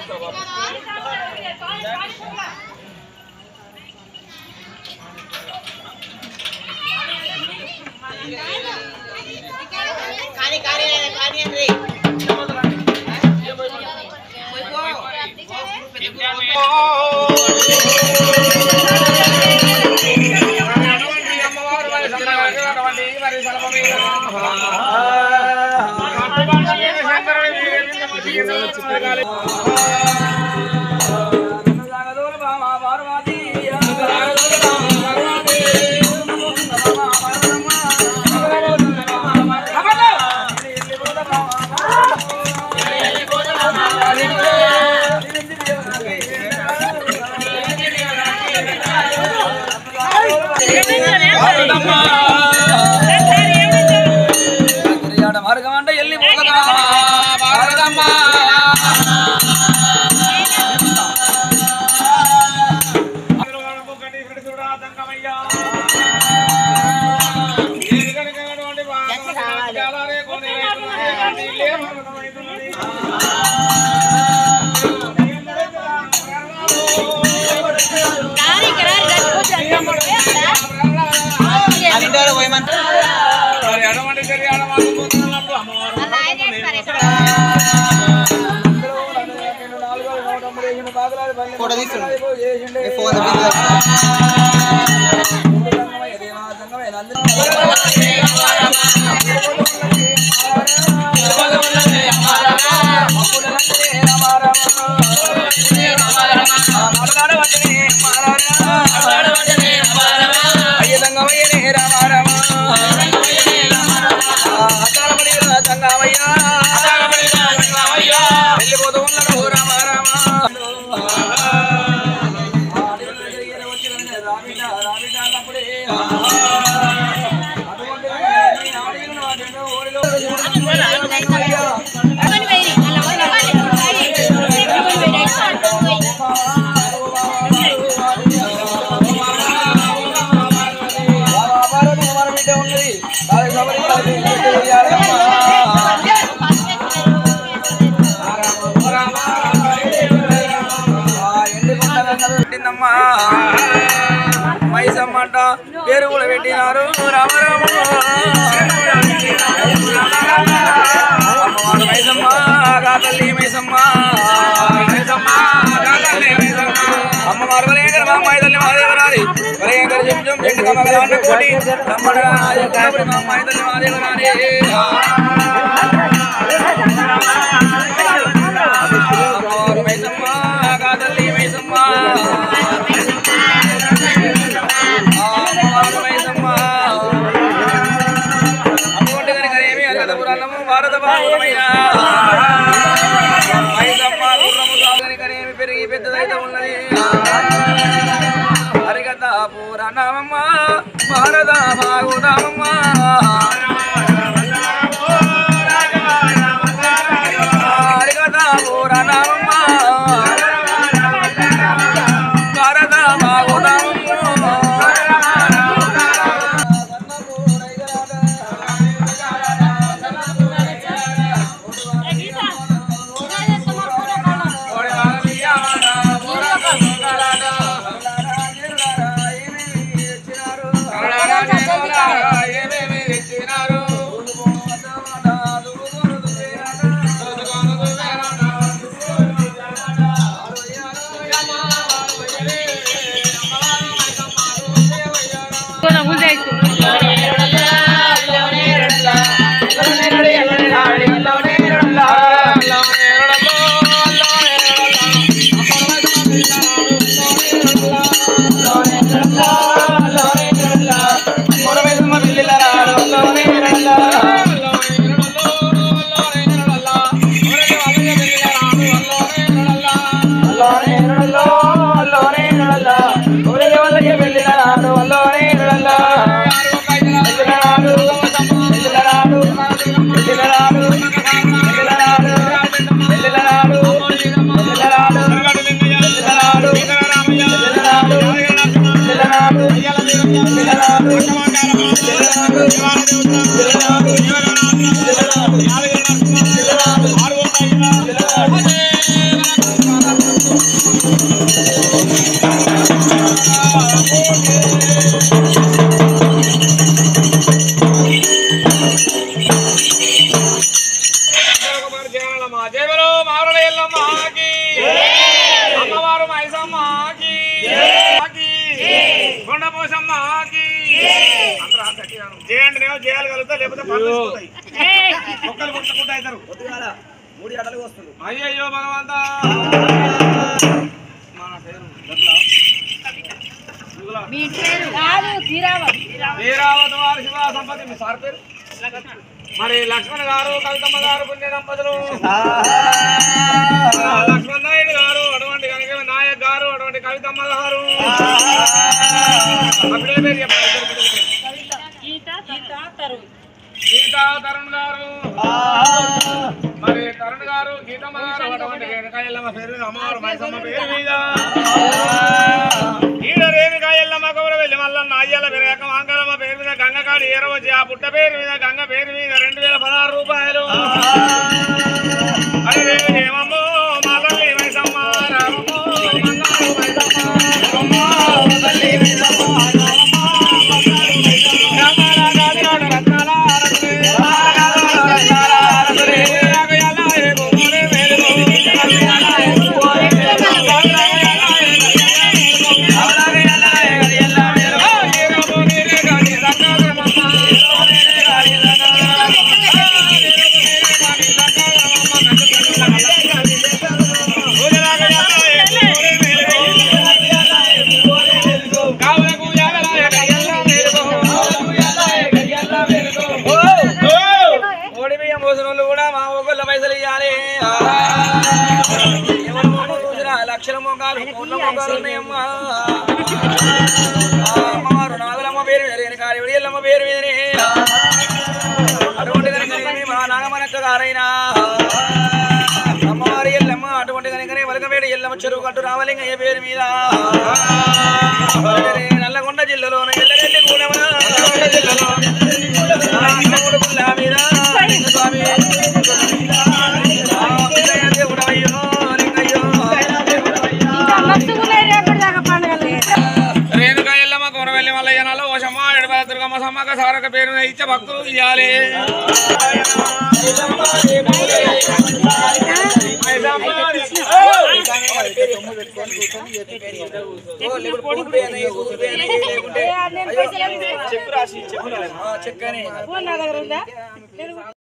కానీ కానీ కానీ అండి మార్గం అంటే వెళ్ళి భారతమ్మ అదింటారు పోయమంటే ఫోటో తీస్తుండు ఈ ఫోన్ పెట్టిందమ్మా మైసమ్మంట పేరు కూడా పెట్టినారు రామరామ అమ్మవారు మైసమ్మ కాతల్లి మైసమ్మ అమ్మవారు వరేంకర మా అమ్మాయి తల్లి మాదేవరాలి వరేంకర జం జం జంటి కమగలాంటి కోటి రమ్మడగా ఎక్కడపడి మా అమ్మాయి తల్లి మాదేవరాలి అమ్మవారు మైసమ్మ కాతల్లి మైసమ్మ అమ్మవారు మైసమ్మ అమ్మఒంటి కనుక ఏమి అరగద పురాణము భారత భాగమైన మైసమ్మ గుర్రము సాగని కనేమి పెరిగి పెద్దదైతే ఉన్నది హరికథ పురాణమమ్మ భారత భాగవతమమ్మ హరికథ పురాణమమ్మ భారత భాగవతము ఎల్లమ్మ జయవలో మారల ఎల్లమ్మకి అమ్మవారు మైసమ్మకి కొండపోసమ్మకి అందరూ అంత గట్టిగా అను. చేయండి నేను చేయాలి కలుగుతా లేకపోతే పనులు వస్తాయి ఒక్కరు కొట్టుకుంటా అవుతారు మూడు గంటలు వస్తుంది అయ్యయ్యో భగవంతా మన పేరు కాదు తీరావతి వీరావతి వారి శివ సంపత్తి మీ సార్ పేరు మరి లక్ష్మణ్ గారు కవితమ్మ గారు పుణ్య దంపతులు లక్ష్మణ్ నాయుడు గారు అటువంటి కనుక నాయక్ గారు అటువంటి కవితమ్మ గారు ఆ పిల్లల పేరు చెప్పండి ఇద్దరు పిల్లల పేరు. గీత గీత తరుణ్ గీతా తరుణ్ గారు మరి తరుణ్ గారు గీతమ్మ గారు అటువంటి రేణుకాయల్లమ్మ పేరు మీద అమ్మవారు మైసమ్మ పేరు మీద ఈడ రేణుకాయల్లమ్మ కౌర వెళ్ళి మల్లన్న అయ్యల విరేక మాంకరమ్మ పేరు మీద గంగకాడి ఏరవచ్చి ఆ పుట్ట పేరు మీద గంగ పేరు మీద రెండు వేల పదహారు రూపాయలు అది రేణు హేమమ్మో మల్లల్లి మైసమ్మ రామమ్మో బంగారు మైసమ్మ రామమ్మో, తల్లి మైసమ్మ, ఓడి బియ్యం పోసిన వాళ్ళు కూడా మా ఒక్కళ్ళ పైసలు ఇవ్వాలి ఎవరు మోడీ చూసినా లక్షల మొగాలు కోట్ల మొగాలు ఉన్నాయమ్మా ఆ అమ్మవారు నాగులమ్మ పేరు మీద రేణు కాలి ఎల్లమ్మ పేరు మీదనే అటువంటి కనుకనే మా నాగమనక్క గారైనా అమ్మవారి ఎల్లమ్మ అటువంటి కనుకనే వలకపేట ఎల్లమ్మ చెరువు కట్టు రామలింగయ్య పేరు మీద వలకరే నల్లగొండ జిల్లాలోన ఎల్లగల్లి గూడెమన జిల్లాలో మీద స్వామి ఆ పిల్లయ్య దేవుడయ్యో లింగయ్యో ఇంకా మస్తుగున్నాయి రేపటి దాకా పండుగలు రేణుక ఎల్లమ్మ కొనవెల్లి మల్లయ్య నల్ల ఓషమ్మ ఎడపల దుర్గమ్మ సమ్మక్క సారక పేరు మీద ఇచ్చే భక్తులు ఇయ్యాలి నేను పైసలు చెక్ రాసి చెక్ ఫోన్ నా దగ్గర ఉందా